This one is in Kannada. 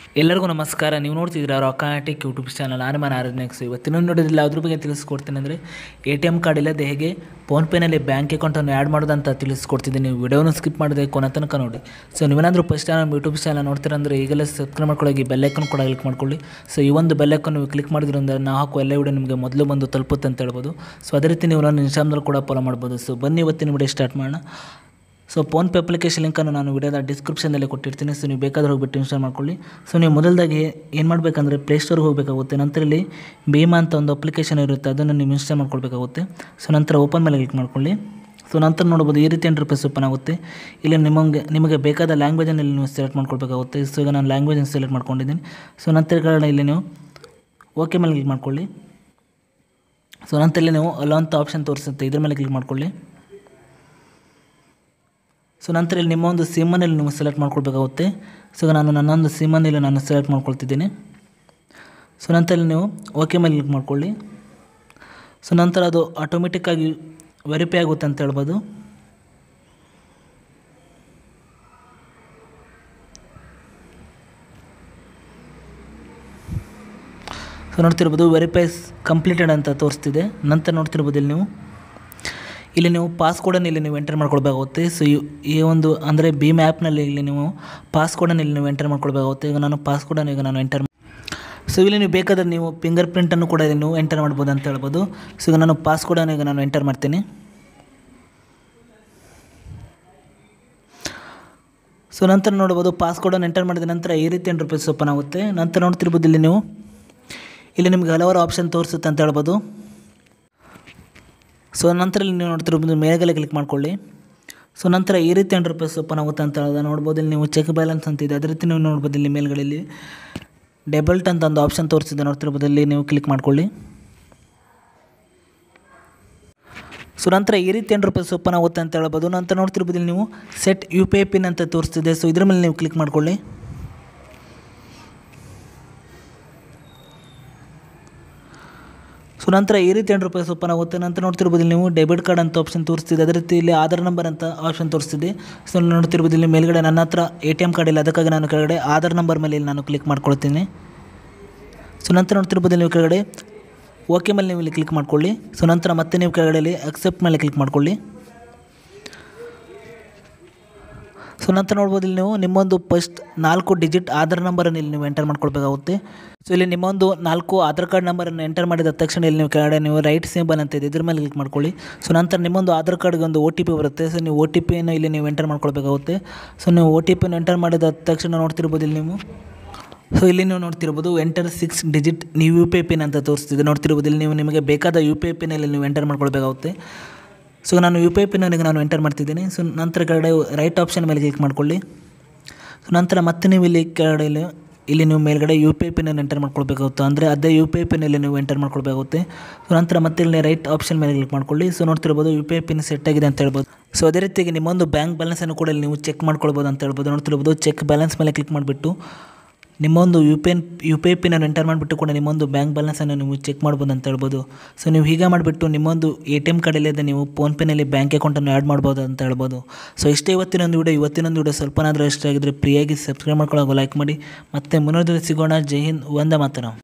ಎಲ್ಲರಿಗೂ ನಮಸ್ಕಾರ ನೀವು ನೋಡ್ತಿದ್ದೀರಾ ರಾಕಾಟಿಕ್ ಯೂಟ್ಯೂಬ್ ಚಾನಲ್ ನಾನು ಮನ ಆರನೆಕ್ಸ್ ಇವತ್ತಿನ ನೋಡೋದಿಲ್ಲ ಅದ್ರ ಬಗ್ಗೆ ತಿಳಿಸ್ಕೊಡ್ತೀನಿ ಅಂದರೆ ಎ ಟಿ ಎಮ್ ಕಾರ್ಡ್ ಇಲ್ಲದೆ ಹೇಗೆ ಫೋನ್ಪೇನಲ್ಲಿ ಬ್ಯಾಂಕ್ ಅಕೌಂಟನ್ನು ಆ್ಯಡ್ ಮಾಡೋದಂತ ತಿಳಿಸ್ಕೊಡ್ತಿದ್ದೀನಿ ನೀವು ವಿಡಿಯೋನ ಸ್ಕಿಪ್ ಮಾಡಿದೆ ಕೊನೆ ತನಕ ನೋಡಿ ಸೊ ನೀವೇನಾದರೂ ಫಸ್ಟ್ ಚಾನಲ್ ಯೂಟ್ಯೂಬ್ ಚಾನಲ್ ನೋಡ್ತೀರಂದ್ರೆ ಈಗಲೇ ಸಬ್ಸ್ಕ್ರೈಬ್ ಮಾಡ್ಕೊಳ್ಳಿ ಬೆಲ್ಲೈಕನ್ ಕೂಡ ಕ್ಲಿಕ್ ಮಾಡ್ಕೊಳ್ಳಿ ಸೊ ಈ ಒಂದು ಬೆಲ್ಲೈಕನ್ ನೀವು ಕ್ಲಿಕ್ ಮಾಡಿದ್ರಿಂದ ನಾವು ಹಾಕುವ ಎಲ್ಲ ವಿಡಿಯೋ ನಿಮಗೆ ಮೊದಲು ಬಂದು ತಲುಪುತ್ತೆ ಅಂತ ಹೇಳ್ಬೋದು ಸೊ ಅದೇ ರೀತಿ ನೀವು ನನ್ನ ಇನ್ಸ್ಟಾಗ್ರಾಮ್ದಲ್ಲಿ ಕೂಡ ಫಾಲೋ ಮಾಡ್ಬೋದು ಸೊ ಬನ್ನಿ ಇವತ್ತಿನ ವಿಡಿಯೋ ಸ್ಟಾರ್ಟ್ ಮಾಡೋಣ ಸೊ ಫೋನ್ಪೇ ಅಪ್ಲಿಕೇಶನ್ ಲಿಂಕನ್ನು ನಾನು ವಿಡಿಯೋದ ಡಿಸ್ಕ್ರಿಪ್ಷನಲ್ಲಿ ಕೊಟ್ಟಿರ್ತೀನಿ ಸೊ ನೀವು ಬೇಕಾದ್ರೆ ಹೋಗ್ಬಿಟ್ಟು ಇನ್ಸ್ಟಾಲ್ ಮಾಡ್ಕೊಳ್ಳಿ ಸೊ ನೀವು ಮೊದಲದಾಗಿ ಏನು ಮಾಡಬೇಕಂದ್ರೆ ಪ್ಲೇಸ್ಟೋರ್ಗೆ ಹೋಗಬೇಕಾಗುತ್ತೆ ನಂತರ ಇಲ್ಲಿ ಭೀಮಾ ಅಂತ ಒಂದು ಅಪ್ಲಿಕೇಶನ್ ಇರುತ್ತೆ ಅದನ್ನು ನೀವು ಇನ್ಸ್ಟಾಲ್ ಮಾಡ್ಕೊಳ್ಬೇಕಾಗುತ್ತೆ ಸೊ ನಂತರ ಓಪನ್ ಮೇಲೆ ಕ್ಲಿಕ್ ಮಾಡ್ಕೊಳ್ಳಿ ಸೊ ನಂತರ ನೋಡ್ಬೋದು ಈ ರೀತಿ ಇಂಟರ್ಫೇಸ್ ಓಪನ್ ಆಗುತ್ತೆ ಇಲ್ಲಿ ನಿಮಗೆ ನಿಮಗೆ ಬೇಕಾದ ಲ್ಯಾಂಗ್ವೇಜನ್ನು ಇಲ್ಲಿ ನೀವು ಸೆಲೆಕ್ಟ್ ಮಾಡ್ಕೊಳ್ಬೇಕಾಗುತ್ತೆ ಸೊ ಈಗ ನಾನು ಲ್ಯಾಂಗ್ವೇಜನ್ನು ಸೆಲೆಕ್ಟ್ ಮಾಡ್ಕೊಂಡಿದ್ದೀನಿ ಸೊ ನಂತರ ಕಾರಣ ಇಲ್ಲಿ ನೀವು ಓಕೆ ಮೇಲೆ ಕ್ಲಿಕ್ ಮಾಡ್ಕೊಳ್ಳಿ ಸೊ ನಂತರ ಇಲ್ಲಿ ನೀವು ಅಲೋ ಅಂತ ಆಪ್ಷನ್ ತೋರಿಸುತ್ತೆ ಇದ್ರ ಮೇಲೆ ಕ್ಲಿಕ್ ಮಾಡ್ಕೊಳ್ಳಿ ಸೊ ನಂತರ ಇಲ್ಲಿ ನಿಮ್ಮ ಒಂದು ಸಿಮ್ಮನ್ನು ಇಲ್ಲಿ ನೀವು ಸೆಲೆಕ್ಟ್ ಮಾಡ್ಕೊಳ್ಬೇಕಾಗುತ್ತೆ ಸೊ ಈಗ ನಾನು ನನ್ನೊಂದು ಸಿಮ್ಮನ್ನು ಇಲ್ಲಿ ನಾನು ಸೆಲೆಕ್ಟ್ ಮಾಡ್ಕೊಳ್ತಿದ್ದೀನಿ ಸೊ ನಂತರ ಇಲ್ಲಿ ನೀವು ಓಕೆ ಮೇಲೆ ಕ್ಲಿಕ್ ಮಾಡ್ಕೊಳ್ಳಿ ಸೊ ನಂತರ ಅದು ಆಟೋಮೆಟಿಕ್ಕಾಗಿ ವೆರಿಫೈ ಆಗುತ್ತೆ ಅಂತ ಹೇಳ್ಬೋದು ಸೊ ನೋಡ್ತಿರ್ಬೋದು ವೆರಿಫೈಸ್ ಕಂಪ್ಲೀಟೆಡ್ ಅಂತ ತೋರಿಸ್ತಿದೆ ನಂತರ ನೋಡ್ತಿರ್ಬೋದು ಇಲ್ಲಿ ನೀವು ಇಲ್ಲಿ ನೀವು ಪಾಸ್ಕೋಡನ್ನು ಇಲ್ಲಿ ನೀವು ಎಂಟರ್ ಮಾಡ್ಕೊಳ್ಬೇಕಾಗುತ್ತೆ ಸೊ ಈ ಒಂದು ಅಂದರೆ ಭೀಮ್ ಆ್ಯಪ್ನಲ್ಲಿ ಇಲ್ಲಿ ನೀವು ಪಾಸ್ಕೋಡನ್ನು ಇಲ್ಲಿ ನೀವು ಎಂಟರ್ ಮಾಡ್ಕೊಳ್ಬೇಕಾಗುತ್ತೆ ಈಗ ನಾನು ಪಾಸ್ಕೋಡನ್ನು ಈಗ ನಾನು ಎಂಟರ್ ಸೊ ಇಲ್ಲಿ ನೀವು ಬೇಕಾದರೆ ನೀವು ಫಿಂಗರ್ ಪ್ರಿಂಟನ್ನು ಕೂಡ ಇಲ್ಲಿ ನೀವು ಎಂಟರ್ ಮಾಡ್ಬೋದು ಅಂತ ಹೇಳ್ಬೋದು ಸೊ ಈಗ ನಾನು ಪಾಸ್ಕೋಡನ್ನು ಈಗ ನಾನು ಎಂಟರ್ ಮಾಡ್ತೀನಿ ಸೊ ನಂತರ ನೋಡ್ಬೋದು ಪಾಸ್ಕೋಡನ್ನು ಎಂಟರ್ ಮಾಡಿದ ನಂತರ ಈ ರೀತಿ ಇಂಟರ್ಫೇಸ್ ಓಪನ್ ಆಗುತ್ತೆ ನಂತರ ನೋಡ್ತಿರ್ಬೋದು ಇಲ್ಲಿ ನೀವು ಇಲ್ಲಿ ನಿಮಗೆ ಹಲವಾರು ಆಪ್ಷನ್ ತೋರಿಸುತ್ತೆ ಅಂತ ಹೇಳ್ಬೋದು ಸೊ ನಂತರ ಇಲ್ಲಿ ನೀವು ನೋಡ್ತಿರ್ಬೋದು ಮೇಲ್ಗಡೆ ಕ್ಲಿಕ್ ಮಾಡ್ಕೊಳ್ಳಿ ಸೊ ನಂತರ ಈ ರೀತಿ ಇಂಟರ್ಫೇಸ್ ಓಪನ್ ಆಗುತ್ತೆ ಅಂತ ಹೇಳಿದ್ರೆ ನೋಡ್ಬೋದು ಇಲ್ಲಿ ನೀವು ಚೆಕ್ ಬ್ಯಾಲೆನ್ಸ್ ಅಂತ ಇದೆ ಅದೇ ರೀತಿ ನೀವು ನೋಡ್ಬೋದು ಇಲ್ಲಿ ಮೇಲ್ಗಡೆ ಇಲ್ಲಿ ಡೆಬಲ್ಟ್ ಅಂತ ಒಂದು ಆಪ್ಷನ್ ತೋರಿಸಿದೆ ನೋಡ್ತಿರ್ಬೋದು ಇಲ್ಲಿ ನೀವು ಕ್ಲಿಕ್ ಮಾಡ್ಕೊಳ್ಳಿ ಸೊ ನಂತರ ಈ ರೀತಿ ಇಂಟರ್ಫೇಸ್ ಓಪನ್ ಆಗುತ್ತೆ ಅಂತ ಹೇಳ್ಬೋದು ನಂತರ ನೋಡ್ತಿರ್ಬೋದು ಇಲ್ಲಿ ನೀವು set U P I pin ಅಂತ ತೋರಿಸ್ತಿದೆ ಸೊ ಇದ್ರ ಮೇಲೆ ನೀವು ಕ್ಲಿಕ್ ಮಾಡ್ಕೊಳ್ಳಿ ಸೊ ನಂತರ ಈ ರೀತಿ ಇಂಟರ್ಫೇಸ್ ಓಪನ್ ಆಗುತ್ತೆ ನಂತರ ನೋಡ್ತಿರ್ಬೋದು ಇಲ್ಲಿ ನೀವು ಡೆಬಿಟ್ ಕಾರ್ಡ್ ಅಂತ ಆಪ್ಷನ್ ತೋರಿಸ್ತಿದೆ ಅದೇ ರೀತಿ ಇಲ್ಲಿ ಆಧಾರ್ ನಂಬರ್ ಅಂತ ಆಪ್ಷನ್ ತೋರಿಸ್ತಿದೆ ಸೊ ನೋಡ್ತಿರ್ಬೋದು ಇಲ್ಲಿ ಮೇಲ್ಗಡೆ ನನ್ನ ಹತ್ರ ಎ ಟಿ ಎಮ್ ಕಾರ್ಡ್ ಇಲ್ಲ ಅದಕ್ಕಾಗಿ ನಾನು ಕೆಳಗಡೆ ಆಧಾರ್ ನಂಬರ್ ಮೇಲೆ ಇಲ್ಲಿ ನಾನು ಕ್ಲಿಕ್ ಮಾಡ್ಕೊಳ್ತೀನಿ ಸೊ ನಂತರ ನೋಡ್ತಿರ್ಬೋದು ನೀವು ಕೆಳಗಡೆ ಓಕೆ ಮೇಲೆ ನೀವು ಇಲ್ಲಿ ಕ್ಲಿಕ್ ಮಾಡ್ಕೊಳ್ಳಿ ಸೊ ನಂತರ ಮತ್ತೆ ನೀವು ಕೆಳಗಡೆ ಇಲ್ಲಿ ಅಕ್ಸೆಪ್ಟ್ ಮೇಲೆ ಕ್ಲಿಕ್ ಮಾಡ್ಕೊಳ್ಳಿ ಸೊ ನಂತರ ನೋಡ್ಬೋದು ಇಲ್ಲಿ ನೀವು ನಿಮ್ಮೊಂದು ಫಸ್ಟ್ ನಾಲ್ಕು ಡಿಜಿಟ್ ಆಧಾರ್ ನಂಬರನ್ನು ಇಲ್ಲಿ ನೀವು ಎಂಟರ್ ಮಾಡ್ಕೊಳ್ಬೇಕಾಗುತ್ತೆ ಸೊ ಇಲ್ಲಿ ನಿಮ್ಮೊಂದು ನಾಲ್ಕು ಆಧಾರ್ ಕಾರ್ಡ್ ನಂಬರನ್ನು ಎಂಟರ್ ಮಾಡಿದ ತಕ್ಷಣ ಇಲ್ಲಿ ನೀವು ಕೆಳಗಡೆ ನೀವು ರೈಟ್ ಸಿಂಬಲ್ ಅಂತ ಇದೆ ಇದ್ರ ಮೇಲೆ ಕ್ಲಿಕ್ ಮಾಡ್ಕೊಳ್ಳಿ ಸೊ ನಂತರ ನಿಮ್ಮೊಂದು ಆಧಾರ್ ಕಾರ್ಡ್ಗೆ ಒಂದು ಒ ಟಿ ಪಿ ಬರುತ್ತೆ ಸೊ ನೀವು ಒ ಟಿ ಪಿಯನ್ನು ಇಲ್ಲಿ ನೀವು ಎಂಟರ್ ಮಾಡ್ಕೊಳ್ಬೇಕಾಗುತ್ತೆ ಸೊ ನೀವು ಒ ಟಿ ಪಿಯನ್ನು ಎಂಟರ್ ಮಾಡಿದ ತಕ್ಷಣ ನೋಡ್ತಿರ್ಬೋದು ಇಲ್ಲಿ ನೀವು ಸೊ ಇಲ್ಲಿ ನೀವು ನೋಡ್ತಿರ್ಬೋದು ಎಂಟರ್ ಸಿಕ್ಸ್ ಡಿಜಿಟ್ ನೀವು ಯು ಪಿ ಐ ಪಿನ್ ಅಂತ ತೋರಿಸ್ತಿದೆ ನೋಡ್ತಿರ್ಬೋದು ಇಲ್ಲಿ ನೀವು ನಿಮಗೆ ಬೇಕಾದ ಯು ಪಿ ಐ ಪಿನಲ್ಲಿ ನೀವು ಎಂಟರ್ ಮಾಡ್ಕೊಳ್ಬೇಕಾಗುತ್ತೆ ಸೊ ನಾನು ಯು ಪಿ ಐ ಪಿನ್ನೊಂದಿಗೆ ನಾನು ಎಂಟರ್ ಮಾಡ್ತಿದ್ದೀನಿ ಸೊ ನಂತರ ಕೆಳಗಡೆ ರೈಟ್ ಆಪ್ಷನ್ ಮೇಲೆ ಕ್ಲಿಕ್ ಮಾಡ್ಕೊಳ್ಳಿ ಸೊ ನಂತರ ಮತ್ತೆ ನೀವು ಇಲ್ಲಿ ಕೆಳಗಡೆ ಇಲ್ಲಿ ಇಲ್ಲಿ ನೀವು ಮೇಲ್ಗಡೆ ಯು ಪಿ ಐ ಪಿನ್ನನ್ನು ಎಂಟರ್ ಮಾಡ್ಕೊಳ್ಬೇಕಾಗುತ್ತೆ ಅಂದರೆ ಅದೇ ಯು ಪಿ ಐ ಪಿನಲ್ಲಿ ನೀವು ಎಂಟರ್ ಮಾಡ್ಕೊಳ್ಬೇಕಾಗುತ್ತೆ ಸೊ ನಂತರ ಮತ್ತೆ ಇಲ್ಲಿ ರೈಟ್ ಆಪ್ಷನ್ ಮೇಲೆ ಕ್ಲಿಕ್ ಮಾಡ್ಕೊಳ್ಳಿ ಸೊ ನೋಡ್ತಿರ್ಬೋದು U P I pin set ಆಗಿದೆ ಅಂತ ಹೇಳ್ಬೋದು ಸೊ ಅದೇ ರೀತಿಯಾಗಿ ನಿಮ್ಮೊಂದು ಬ್ಯಾಂಕ್ ಬ್ಯಾಲೆನ್ಸನ್ನು ಕೂಡ ಇಲ್ಲಿ ನೀವು ಚೆಕ್ ಮಾಡ್ಕೊಳ್ಬೋದು ಅಂತ ಹೇಳ್ಬೋದು ನೋಡ್ತಿರ್ಬೋದು ಚೆಕ್ ಬ್ಯಾಲೆನ್ಸ್ ಮೇಲೆ ಕ್ಲಿಕ್ ಮಾಡಿಬಿಟ್ಟು ನಿಮ್ಮೊಂದು U P N U P I ಪಿನನ್ನು ಎಂಟರ್ ಮಾಡಿಬಿಟ್ಟು ಕೂಡ ನಿಮ್ಮೊಂದು ಬ್ಯಾಂಕ್ ಬ್ಯಾಲೆನ್ಸನ್ನು ನೀವು ಚೆಕ್ ಮಾಡ್ಬೋದು ಅಂತ ಹೇಳ್ಬೋದು ಸೊ ನೀವು ಹೀಗೆ ಮಾಡಿಬಿಟ್ಟು ನಿಮ್ಮೊಂದು ಎ ಟಿ ಎಮ್ ಕಾರ್ಡಲ್ಲಿದೆ ನೀವು ಫೋನ್ಪೇನಲ್ಲಿ ಬ್ಯಾಂಕ್ ಅಕೌಂಟನ್ನು ಆ್ಯಡ್ ಮಾಡ್ಬೋದು ಅಂತ ಹೇಳ್ಬೋದು ಸೊ ಇಷ್ಟೇ ಇವತ್ತಿನೊಂದು ವಿಡಿಯೋ ಇವತ್ತಿನೊಂದು ವಿಡಿಯೋ ಸ್ವಲ್ಪನಾದರೂ ಇಷ್ಟ ಆಗಿದ್ರೆ ಫ್ರೀಯಾಗಿ ಸಬ್ಸ್ಕ್ರೈಬ್ ಮಾಡ್ಕೊಳ್ಳೋಕೆ ಲೈಕ್ ಮಾಡಿ ಮತ್ತೆ ಮುಂದಿನ ಸಿಗೋಣ ಜೈ ಹಿಂದ್ ಒಂದೇ ಮಾತನ